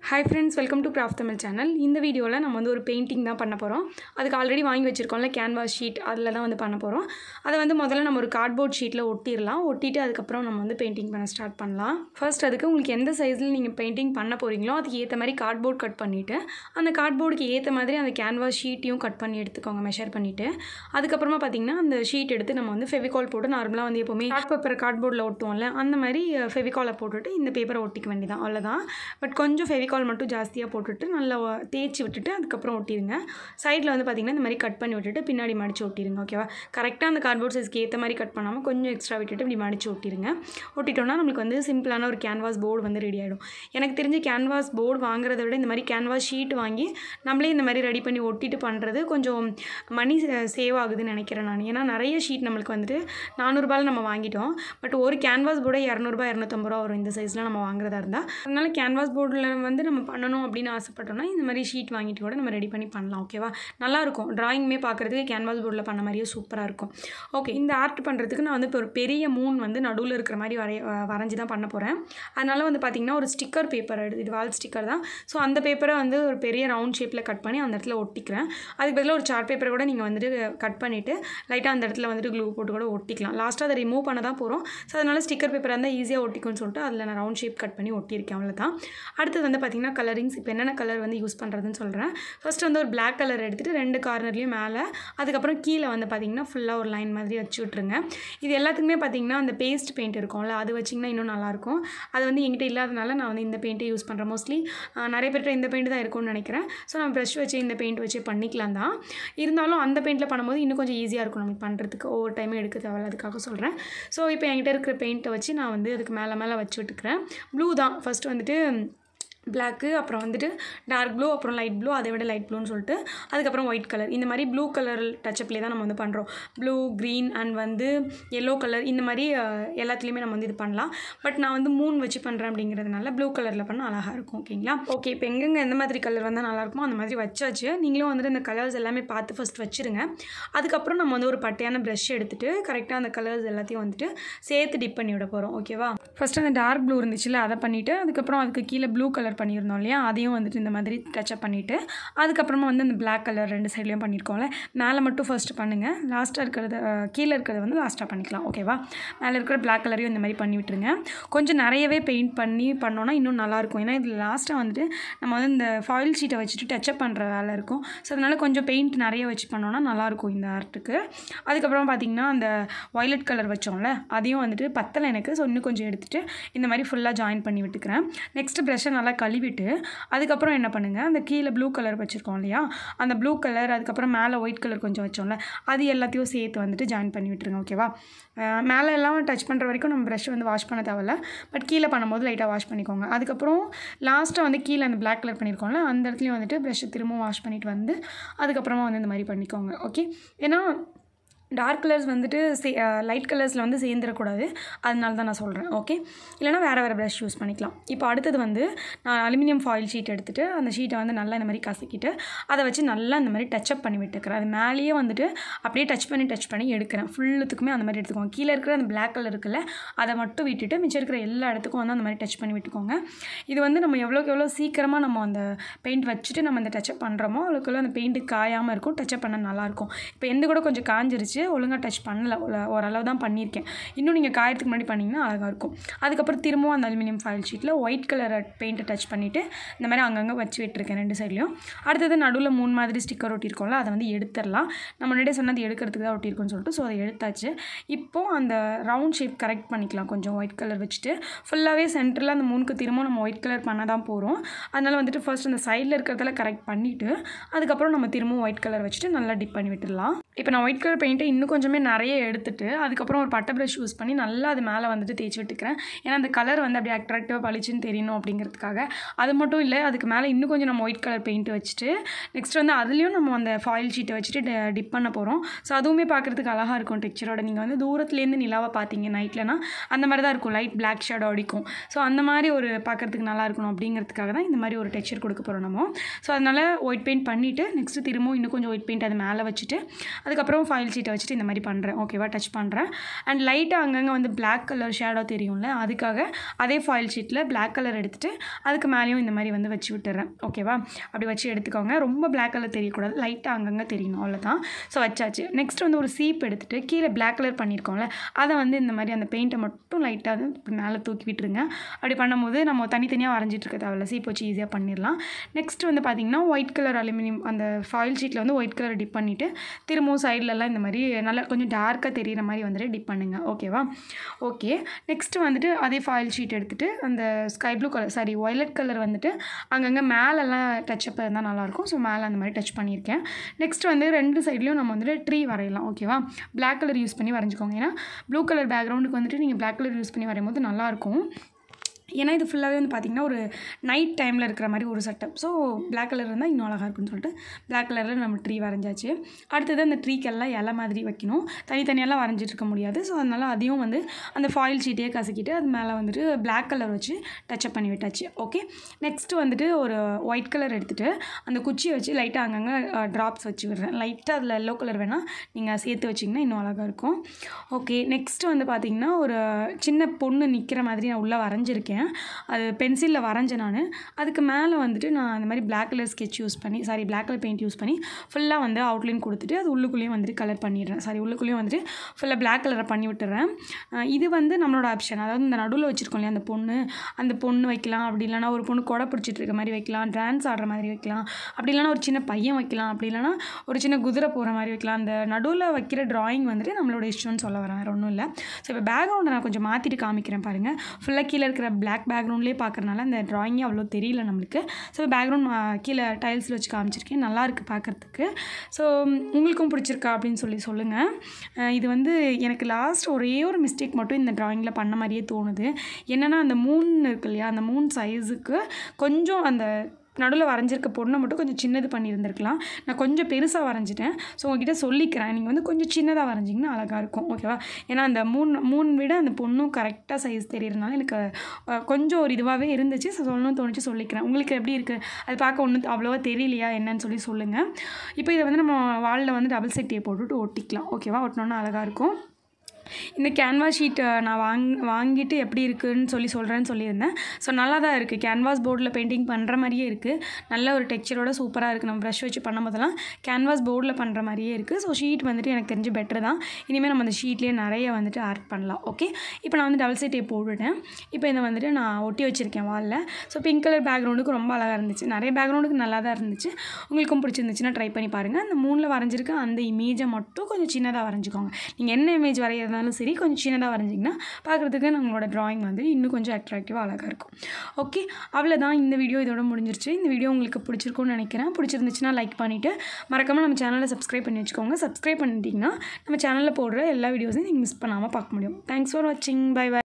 hi friends welcome to craft Tamil channel இந்த வீடியோவில் நம்ம வந்து ஒரு பெயிண்டிங் தான் பண்ண போகிறோம் அதுக்கு ஆல்ரெடி வாங்கி வச்சுருக்கோம்ல கேன்வாஸ் ஷீட் அதில் தான் வந்து பண்ண போகிறோம் அதை வந்து முதல்ல நம்ம ஒரு கார்ட்போர்ட் ஷீட்டில் ஒட்டிடலாம் ஒட்டிட்டு அதுக்கப்புறம் நம்ம வந்து பெயிண்டிங் பண்ண ஸ்டார்ட் பண்ணலாம் ஃபர்ஸ்ட் அதுக்கு உங்களுக்கு எந்த சைஸில் நீங்கள் பெயிண்டிங் பண்ண போகிறீங்களோ அதுக்கு ஏற்ற மாதிரி கார்ட்போர்ட் கட் பண்ணிவிட்டு அந்த கார்ட்போர்டுக்கு ஏற்ற மாதிரி அந்த கேன்வாஸ் ஷீட்டையும் கட் பண்ணி எடுத்துக்கோங்க மெஷர் பண்ணிவிட்டு அதுக்கப்புறமா பார்த்தீங்கன்னா அந்த ஷீட் எடுத்து நம்ம வந்து ஃபெவிகால் போட்டு நார்மலாக வந்து எப்போவுமே கார்ட் பேப்பர் கார்ட்போர்டில் ஒட்டுவோம்ல அந்த மாதிரி ஃபெவிகாலை போட்டுட்டு இந்த பேப்பரை ஒட்டிக்க வேண்டியதான் அவ்வளோதான் பட் கொஞ்சம் ஃபெவிகால் மட்டும் ஜாஸ்தியாக போட்டுட்டு நல்லா வ- தேய்ச்சி விட்டுட்டு அதுக்கப்புறம் ஒட்டிடுங்க சைடில் வந்து பார்த்திங்கன்னா இந்த மாதிரி கட் பண்ணி விட்டுட்டு பின்னாடி மடிச்சு ஒட்டிடுங்க ஓகேவா கரெக்டாக அந்த கார்ட்போர்ட் சைஸ்க்கு ஏற்ற மாதிரி கட் பண்ணாமல் கொஞ்சம் எக்ஸ்ட்ரா விட்டுட்டு இப்படி மடிச்சு ஒட்டிடுங்க ஒட்டிட்டோம்னா நம்மளுக்கு வந்து சிம்பிளான ஒரு கேன்வாஸ் போர்டு வந்து ரெடி ஆகிடும் எனக்கு தெரிஞ்ச கேன்வாஸ் போர்டு வாங்குறத விட இந்த மாதிரி கேன்வாஸ் ஷீட் வாங்கி நம்மளே இந்த மாதிரி ரெடி பண்ணி ஒட்டிட்டு பண்ணுறது கொஞ்சம் மணி சேவ் ஆகுதுன்னு நினைக்கிறேன் நான் ஏன்னா நிறைய ஷீட் நம்மளுக்கு வந்துட்டு நானூறுபாயில் நம்ம வாங்கிட்டோம் பட் ஒரு கேன்வாஸ் போர்டே இரநூறுபா இரநூத்தம்பது ரூபா வரும் இந்த சைஸில் நம்ம வாங்குறதா இருந்தால் அதனால கேன்வாஸ் போர்டில் வந்து நம்ம பண்ணணும் அப்படின்னு ஆசைப்பட்டோம்னா இந்த மாதிரி ஷீட் வாங்கிட்டு கூட நம்ம ரெடி பண்ணி பண்ணலாம் ஓகேவா நல்லாயிருக்கும் ட்ராயிங்குமே பார்க்குறதுக்கு கேன்வாஸ் போர்டில் பண்ண மாதிரியே சூப்பராக இருக்கும் ஓகே இந்த ஆர்ட் பண்ணுறதுக்கு நான் வந்து இப்போ ஒரு பெரிய மூன் வந்து நடுவில் இருக்கிற மாதிரி வரைய வ- வரைஞ்சி தான் பண்ண போகிறேன் அதனால் வந்து பார்த்திங்கன்னா ஒரு ஸ்டிக்கர் பேப்பர் எடுத்து இது வால் ஸ்டிக்கர் தான் ஸோ அந்த பேப்பரை வந்து ஒரு பெரிய ரவுண்ட் ஷேப்பில் கட் பண்ணி அந்த இடத்துல ஒட்டிக்கிறேன் அதுக்கு பதிலாக ஒரு சார்ட் பேப்பரை கூட நீங்கள் வந்துட்டு கட் பண்ணிவிட்டு லைட்டாக அந்த இடத்துல வந்துட்டு க்ளூ போட்டு கூட ஒட்டிக்கலாம் லாஸ்ட்டாக அதை ரிமூவ் பண்ண தான் போகிறோம் ஸோ அதனால் ஸ்டிக்கர் பேப்பர் இருந்தால் ஈஸியாக ஒட்டிக்கும்னு சொல்லிட்டு அதில் நான் ரவுண்ட் ஷேப் கட் பண்ணி ஒட்டியிருக்கேன் அவ்வளோதான் அடுத்தது வந்து பார்த்திங்கன்னா கலரிங்ஸ் இப்போ என்னென்ன கலர் வந்து யூஸ் பண்ணுறதுன்னு சொல்கிறேன் ஃபர்ஸ்ட் வந்து ஒரு Black கலர் எடுத்துகிட்டு ரெண்டு கார்னர்லேயும் மேலே அதுக்கப்புறம் கீழே வந்து பார்த்திங்கன்னா ஃபுல்லாக ஒரு லைன் மாதிரி வச்சு விட்ருங்க இது எல்லாத்துக்குமே பார்த்திங்கன்னா அந்த பேஸ்ட் பெயிண்ட் இருக்கும்ல அது வச்சிங்கன்னா இன்னும் நல்லாயிருக்கும் அது வந்து என்கிட்ட இல்லாதனால நான் வந்து இந்த பெயிண்ட்டை யூஸ் பண்ணுறேன் மோஸ்ட்லி நிறைய பேர்கிட்ட இந்த பெயிண்ட் தான் இருக்கும்னு நினைக்கிறேன் ஸோ நான் ப்ரஷ் வச்சு இந்த பெயிண்ட் வச்சு பண்ணிக்கலாம் தான் இருந்தாலும் அந்த பெயிண்ட்டில் பண்ணும்போது இன்னும் கொஞ்சம் ஈஸியாக இருக்கும் நமக்கு பண்ணுறதுக்கு ஒவ்வொரு டைமும் எடுக்க தேவையில்ல அதுக்காக சொல்கிறேன் ஸோ இப்போ என்கிட்ட இருக்கிற பெயிண்ட்டை வச்சு நான் வந்து அதுக்கு மேலே மேலே வச்சு விட்டுக்கிறேன் ப்ளூ தான் ஃபஸ்ட்டு வந்துட்டு பிளாக்கு அப்புறம் வந்துட்டு டார்க் ப்ளூ அப்புறம் லைட் ப்ளூ அதை விட லைட் ப்ளூன்னு சொல்லிட்டு அதுக்கப்புறம் ஒயிட் கலர் இந்த மாதிரி ப்ளூ கலர் டச்சப்லேயே தான் நம்ம வந்து பண்ணுறோம் ப்ளூ க்ரீன் அண்ட் வந்து எல்லோ கலர் இந்த மாதிரி அஹ், எல்லாத்துலேயுமே நம்ம வந்து இது பண்ணலாம் பட் நான் வந்து மூணு வச்சு பண்ணுறேன் அப்படிங்கிறதுனால ப்ளூ கலரில் பண்ணால் அழகாக இருக்கும் ஓகேங்களா ஓகே இப்போ எங்கெங்கே எந்த மாதிரி கலர் வந்தால் நல்லாயிருக்குமோ அந்த மாதிரி வச்சாச்சு நீங்களும் வந்துட்டு இந்த கலர்ஸ் எல்லாமே பார்த்து ஃபஸ்ட் வச்சுருங்க அதுக்கப்புறம் நம்ம வந்து ஒரு பட்டையான ப்ரஷ் எடுத்துகிட்டு கரெக்டாக அந்த கலர்ஸ் எல்லாத்தையும் வந்துட்டு சேர்த்து டிப் பண்ணி விட போகிறோம் ஓகேவா ஃபஸ்ட்டு அந்த டார்க் ப்ளூ இருந்துச்சுல அதை பண்ணிவிட்டு அதுக்கப்புறம் அதுக்கு கீழே ப்ளூ கலர் பண்ணியிருந்தோம் இல்லையா அதையும் வந்துட்டு இந்த மாதிரி டச்சப் பண்ணிவிட்டு அதுக்கப்புறமா வந்து அந்த Black கலர் ரெண்டு சைட்லேயும் பண்ணியிருக்கோம்ல மேலே மட்டும் ஃபஸ்ட்டு பண்ணுங்கள் லாஸ்ட்டாக இருக்கிறத அஹ், கீழே இருக்கிறத வந்து லாஸ்ட்டாக பண்ணிக்கலாம் ஓகேவா மேலே இருக்கிற Black கலரையும் இந்த மாதிரி பண்ணி விட்டுருங்க கொஞ்சம் நிறையவே பெயிண்ட் பண்ணி பண்ணோன்னா இன்னும் நல்லாயிருக்கும் ஏன்னா இதில் லாஸ்ட்டாக வந்துட்டு நம்ம வந்து இந்த ஃபாயில் ஷீட்டை வச்சுட்டு டச்சப் பண்ணுற வேலை இருக்கும் ஸோ அதனால் கொஞ்சம் பெயிண்ட் நிறைய வச்சு பண்ணோன்னா நல்லாயிருக்கும் இந்த ஆர்ட்டுக்கு அதுக்கப்புறம் பார்த்திங்கன்னா அந்த வயலட் கலர் வச்சோம்ல அதையும் வந்துட்டு பத்தலை எனக்கு ஸோ இன்னும் கொஞ்சம் எடுத்துகிட்டு இந்த மாதிரி ஃபுல்லாக ஜாயின் பண்ணி விட்டுக்கிறேன் நெக்ஸ்ட் ப்ரெஷ்ஷை நல்லா கழுவிட்டு அதுக்கப்புறம் என்ன பண்ணுங்கள் அந்த கீழே ப்ளூ கலர் வச்சுருக்கோம் இல்லையா அந்த ப்ளூ கலர் அதுக்கப்புறம் மேலே ஒயிட் கலர் கொஞ்சம் வச்சோம்ல அது எல்லாத்தையும் சேர்த்து வந்துட்டு ஜாயின் பண்ணி விட்டுருங்க ஓகேவா அஹ் மேலே எல்லாம் டச் பண்ணுற வரைக்கும் நம்ம ப்ரஷ் வந்து வாஷ் பண்ண தேவையில்ல பட் கீழே பண்ணும்போது லைட்டாக வாஷ் பண்ணிக்கோங்க அதுக்கப்புறம் லாஸ்ட்டாக வந்து கீழே அந்த Black கலர் பண்ணியிருக்கோம்ல அந்த இடத்துலையும் வந்துட்டு ப்ரஷ்ஷை திரும்பவும் வாஷ் பண்ணிட்டு வந்து அதுக்கப்புறமா வந்து இந்த மாதிரி பண்ணிக்கோங்க ஓகே ஏன்னா டார்க் கலர்ஸ் வந்துட்டு சே லைட் கலர்ஸில் வந்து சேர்ந்துடக்கூடாது அதனால தான் நான் சொல்கிறேன் ஓகே இல்லைனா வேறு வேறு ப்ரஷ் யூஸ் பண்ணிக்கலாம் இப்போ அடுத்தது வந்து நான் அலுமினியம் ஃபாயில் ஷீட் எடுத்துகிட்டு அந்த ஷீட்டை வந்து நல்லா இந்த மாதிரி கசக்கிட்டு அதை வச்சு நல்லா இந்த மாதிரி டச்சப் பண்ணி விட்டுக்கிறேன் அது மேலேயே வந்துட்டு அப்படியே டச் பண்ணி டச் பண்ணி எடுக்கிறேன் ஃபுல்லுத்துக்குமே அந்த மாதிரி எடுத்துக்கோங்க கீழே இருக்கிற அந்த Black கலர் இருக்குல்ல அதை மட்டும் விட்டுட்டு மிச்சம் இருக்கிற எல்லா இடத்துக்கும் வந்து அந்த மாதிரி டச் பண்ணி விட்டுக்கோங்க இது வந்து நம்ம எவ்வளோக்கு எவ்வளோ சீக்கிரமாக நம்ம அந்த பெயிண்ட் வச்சுட்டு நம்ம இந்த டச்சப் பண்ணுறோமோ அவ்வளோக்கு எவ்வளோ அந்த பெயிண்ட்டு காயாமல் இருக்கும் டச்சப் பண்ண நல்லாயிருக்கும் இப்போ எந்த கூட கொஞ்சம் காஞ்சிருச்சு ஒழுங்காக டச் பண்ணல ஒரு- ஓரளவு தான் பண்ணியிருக்கேன் இன்னும் நீங்கள் காயத்துக்கு முன்னாடி பண்ணிங்கன்னா அழகாக இருக்கும் அதுக்கப்புறம் திரும்பவும் அந்த அலுமினியம் ஃபாயில் ஷீட்டில் ஒயிட் கலர் பெயிண்ட்டை டச் பண்ணிவிட்டு இந்த மாதிரி அங்கங்கே வச்சு விட்டுருக்கேன் ரெண்டு சைட்லையும் அடுத்தது நடுவில் மூணு மாதிரி ஸ்டிக்கர் ஒட்டியிருக்கோம்ல அதை வந்து எடுத்துடலாம் நம்ம முன்னாடியே சொன்னது எடுக்கிறதுக்கு தான் ஒட்டியிருக்கோம்னு சொல்லிட்டு ஸோ அதை எடுத்தாச்சு இப்போது அந்த ரவுண்ட் ஷேப் கரெக்ட் பண்ணிக்கலாம் கொஞ்சம் ஒயிட் கலர் வச்சுட்டு ஃபுல்லாகவே சென்டரில் அந்த மூணுக்கு திரும்ப நம்ம ஒயிட் கலர் பண்ண தான் போகிறோம் அதனால் வந்துட்டு ஃபர்ஸ்ட் அந்த சைடில் இருக்கிறதெல்லாம் கரெக்ட் பண்ணிவிட்டு அதுக்கப்புறம் நம்ம திரும்பவும் ஒயிட் கலர் வச்சுட்டு நல்லா டிப் பண்ணி விட்டுடலாம் இப்போ நான் ஒயிட் கலர் பெயிண்ட்டை இன்னும் கொஞ்சமே நிறைய எடுத்துட்டு அதுக்கப்புறம் ஒரு பட்டை ப்ரஷ் யூஸ் பண்ணி நல்லா அது மேலே வந்துட்டு தேய்ச்சி விட்டுக்கிறேன் ஏன்னா அந்த கலர் வந்து அப்படியே அட்ராக்டிவாக பளிச்சுன்னு தெரியணும் அப்படிங்கிறதுக்காக அது மட்டும் இல்லை அதுக்கு மேலே இன்னும் கொஞ்சம் நம்ம ஒயிட் கலர் பெயிண்ட் வச்சுட்டு நெக்ஸ்ட் வந்து அதுலேயும் நம்ம அந்த ஃபாயில் ஷீட்டை வச்சுட்டு டிப் பண்ண போகிறோம் ஸோ அதுவுமே பார்க்குறதுக்கு அழகாக இருக்கும் டெக்ஸ்சரோட நீங்கள் வந்து தூரத்துலேருந்து நிலாவை பார்த்தீங்க நைட்லனா அந்த மாதிரி தான் இருக்கும் லைட் பிளாக் ஷேடோ அடிக்கும் ஸோ அந்த மாதிரி ஒரு பார்க்குறதுக்கு நல்லா இருக்கணும் அப்படிங்கிறதுக்காக தான் இந்த மாதிரி ஒரு டெக்ஸ்சர் கொடுக்க போகிறோம் நம்ம ஸோ அதனால் ஒயிட் பெயிண்ட் பண்ணிவிட்டு நெக்ஸ்ட்டு திரும்பவும் இன்னும் கொஞ்சம் ஒயிட் பெயிண்ட் அது மேலே வச்சுட்டு அதுக்கப்புறம் ஃபைல் ஷீட்டை வச்சுட்டு இந்த மாதிரி பண்ணுறேன் ஓகேவா டச் பண்ணுறேன் அண்ட் லைட்டாக அங்கங்கே வந்து பிளாக் கலர் ஷேடோ தெரியும்ல அதுக்காக அதே ஃபாயில் ஷீட்டில் பிளாக் கலர் எடுத்துகிட்டு அதுக்கு மேலேயும் இந்த மாதிரி வந்து வச்சு விட்டுறேன் ஓகேவா அப்படி வச்சு எடுத்துக்கோங்க ரொம்ப பிளாக் கலர் தெரியக்கூடாது லைட்டாக அங்கங்கே தெரியணும் அவ்வளோதான் ஸோ வச்சாச்சு நெக்ஸ்ட் வந்து ஒரு சீப் எடுத்துகிட்டு கீழே பிளாக் கலர் பண்ணியிருக்கோம்ல அதை வந்து இந்த மாதிரி அந்த பெயிண்ட்டை மட்டும் லைட்டாக வந்து இப்படி மேலே தூக்கி விட்டுருங்க அப்படி பண்ணும்போது நம்ம தனித்தனியாக வரைஞ்சிட்டு இருக்க தேவையில்ல சீப் வச்சு ஈஸியாக பண்ணிடலாம் நெக்ஸ்ட் வந்து பார்த்திங்கன்னா ஒயிட் கலர் அலுமினியம் அந்த ஃபாயில் ஷீட்டில் வந்து ஒயிட் கலர் டிப் பண்ணிவிட்டு திரும்பவும் சைட்லலாம் இந்த மாதிரி நல்லா கொஞ்சம் டார்க்காக தெரிகிற மாதிரி வந்துட்டு டிப் பண்ணுங்க ஓகேவா ஓகே நெக்ஸ்ட் வந்துட்டு அதே ஃபாயில் ஷீட் எடுத்துகிட்டு அந்த sky blue colour sorry violet colour வந்துட்டு அங்கங்கே மேலெல்லாம் டச்சப் இருந்தால் நல்லாயிருக்கும் ஸோ மேலே அந்த மாதிரி டச் பண்ணியிருக்கேன் நெக்ஸ்ட் வந்து ரெண்டு சைட்லேயும் நம்ம வந்துட்டு ட்ரீ வரையலாம் ஓகேவா பிளாக் கலர் யூஸ் பண்ணி வரைஞ்சிக்கோங்க ஏன்னா ப்ளூ கலர் பேக்ரவுண்டுக்கு வந்துட்டு நீங்கள் பிளாக் கலர் யூஸ் பண்ணி வரையும்போது நல்லாயிருக்கும் ஏன்னா இது ஃபுல்லாகவே வந்து பார்த்திங்கன்னா ஒரு நைட் டைமில் இருக்கிற மாதிரி ஒரு செட்டப் ஸோ பிளாக் கலர் இருந்தால் இன்னும் அழகாக இருக்குன்னு சொல்லிட்டு பிளாக் கலரில் நம்ம ட்ரீ வரைஞ்சாச்சு அடுத்தது அந்த ட்ரீக்கெல்லாம் இலை மாதிரி வைக்கணும் தனித்தனியெல்லாம் வரைஞ்சிட்டு இருக்க முடியாது ஸோ அதனால் அதையும் வந்து அந்த ஃபாயில் ஷீட்டையே கசக்கிட்டு அது மேலே வந்துட்டு பிளாக் கலர் வச்சு டச்சப் பண்ணி விட்டாச்சு ஓகே நெக்ஸ்ட்டு வந்துட்டு ஒரு ஒயிட் கலர் எடுத்துகிட்டு அந்த குச்சியை வச்சு லைட்டாக அங்கங்கே ட்ராப்ஸ் வச்சு விடுறேன் லைட்டாக அதில் எல்லோ கலர் வேணால் நீங்கள் சேர்த்து வச்சிங்கன்னா இன்னும் அழகாக இருக்கும் ஓகே நெக்ஸ்ட்டு வந்து பார்த்திங்கன்னா ஒரு சின்ன பொண்ணு நிற்கிற மாதிரி நான் உள்ளே வரைஞ்சிருக்கேன் அது பென்சிலில் வரைஞ்சேன் நான் அதுக்கு மேலே வந்துட்டு நான் அந்த மாதிரி பிளாக் கலர் ஸ்கெட்ச் யூஸ் பண்ணி sorry black colour paint use பண்ணி ஃபுல்லாக வந்து அவுட்லைன் கொடுத்துட்டு அது உள்ளுக்குள்ளேயும் வந்துட்டு கலர் பண்ணிடுறேன் சாரி உள்ளுக்குள்ளேயும் வந்துட்டு ஃபுல்லாக பிளாக் கலரை பண்ணி விட்டுறேன் அஹ் இது வந்து நம்மளோட ஆப்ஷன் அதாவது இந்த நடுவில் வச்சுருக்கோம் இல்லையா அந்த பொண்ணு அந்த பொண்ணு வைக்கலாம் அப்படி இல்லைனா ஒரு பொண்ணு கொடை பிடிச்சிட்டு இருக்க மாதிரி வைக்கலாம் டான்ஸ் ஆடுற மாதிரி வைக்கலாம் அப்படி இல்லைனா ஒரு சின்ன பையன் வைக்கலாம் அப்படி இல்லைனா ஒரு சின்ன குதிரை போகிற மாதிரி வைக்கலாம் அந்த நடுவில் வைக்கிற டிராயிங் வந்துட்டு நம்மளோட இஷ்டம்னு சொல்ல வரேன் வேறு ஒன்றும் இல்லை ஸோ இப்போ பேக்ரவுண்டை நான் கொஞ்சம் மாற்றிட்டு காமிக்கிறேன் பாருங்கள் ஃபுல்லாக கீழே இருக்கிற பிளாக் பேக்ரவுண்ட்லேயே பார்க்குறனால அந்த ட்ராயிங்கே அவ்வளோ தெரியல நம்மளுக்கு ஸோ பேக்ரவுண்ட் கீழே டைல்ஸில் வச்சு காமிச்சிருக்கேன் நல்லா இருக்குது பார்க்குறதுக்கு ஸோ உங்களுக்கும் பிடிச்சிருக்கா அப்படின்னு சொல்லி சொல்லுங்கள் அஹ் இது வந்து எனக்கு லாஸ்ட் ஒரே ஒரு மிஸ்டேக் மட்டும் இந்த ட்ராயிங்கில் பண்ண மாதிரியே தோணுது என்னென்னா அந்த மூன் இருக்கு இல்லையா அந்த மூன் சைஸுக்கு கொஞ்சம் அந்த நடுவில் வரைஞ்சிருக்க பொண்ணை மட்டும் கொஞ்சம் சின்னது பண்ணியிருந்திருக்கலாம் நான் கொஞ்சம் பெருசாக வரைஞ்சிட்டேன் ஸோ உங்ககிட்ட சொல்லிக்கிறேன் நீங்கள் வந்து கொஞ்சம் சின்னதாக வரைஞ்சிங்கன்னா அழகாக இருக்கும் ஓகேவா ஏன்னா அந்த மூணு மூணு விட அந்த பொண்ணும் கரெக்டாக சைஸ் தெரியறதுனால எனக்கு அஹ், கொஞ்சம் ஒரு இதுவாகவே இருந்துச்சு ஸோ சொல்லணும்னு தோணுச்சு சொல்லிக்கிறேன் உங்களுக்கு எப்படி இருக்குது அது பார்க்க ஒன்றும் அவ்வளோவா தெரியலையா என்னன்னு சொல்லி சொல்லுங்கள் இப்போ இதை வந்து நம்ம வாலில் வந்து டபுள் செட் டேப் போட்டுட்டு ஒட்டிக்கலாம் ஓகேவா ஒட்டினோன்னா அழகாக இருக்கும் இந்த கேன்வாஸ் ஷீட் நான் வாங் வாங்கிட்டு எப்படி இருக்குன்னு சொல்லி சொல்கிறேன்னு சொல்லியிருந்தேன் ஸோ நல்லா தான் இருக்குது கேன்வாஸ் போர்டில் பெயிண்டிங் பண்ணுற மாதிரியே இருக்குது நல்ல ஒரு டெக்ஸ்சரோட சூப்பராக இருக்குது நம்ம ப்ரஷ் வச்சு பண்ணும்போதெல்லாம் கேன்வாஸ் போர்டில் பண்ணுற மாதிரியே இருக்குது ஸோ ஷீட் வந்துட்டு எனக்கு தெரிஞ்சு பெட்டர் தான் இனிமேல் நம்ம அந்த ஷீட்லேயே நிறைய வந்துட்டு ஆர்ட் பண்ணலாம் ஓகே இப்போ நான் வந்து டபுள் சைட் டேப் போட்டுட்டேன் இப்போ இதை வந்துட்டு நான் ஒட்டி வச்சுருக்கேன் வாலில் ஸோ பிங்க் கலர் பேக்ரவுண்டுக்கு ரொம்ப அழகாக இருந்துச்சு நிறைய பேக்ரவுண்டுக்கு நல்லா தான் இருந்துச்சு உங்களுக்கும் பிடிச்சிருந்துச்சுன்னா ட்ரை பண்ணி பாருங்கள் அந்த மூணில் வரைஞ்சிருக்க அந்த இமேஜை மட்டும் கொஞ்சம் சின்னதாக வரைஞ்சிக்கோங்க நீங்கள் என்ன இமேஜ் வரைகிறதுனாலும் சரி கொஞ்சம் சின்னதாக வரைஞ்சிங்கன்னா பார்க்குறதுக்கு நம்மளோட ட்ராயிங் வந்து இன்னும் கொஞ்சம் அட்ராக்டிவாக அழகாக இருக்கும் ஓகே அவ்வளோதான் இந்த வீடியோ இதோட முடிஞ்சிருச்சு இந்த வீடியோ உங்களுக்கு பிடிச்சிருக்கும்னு நினைக்கிறேன் பிடிச்சிருந்துச்சுன்னா லைக் பண்ணிவிட்டு மறக்காமல் நம்ம சேனலை சப்ஸ்கிரைப் பண்ணி வச்சுக்கோங்க சப்ஸ்கிரைப் பண்ணிட்டீங்கன்னா நம்ம சேனலில் போடுற எல்லா வீடியோஸையும் நீங்கள் மிஸ் பண்ணாமல் பார்க்க முடியும் தேங்க்ஸ் ஃபார் வாட்சிங் பை பை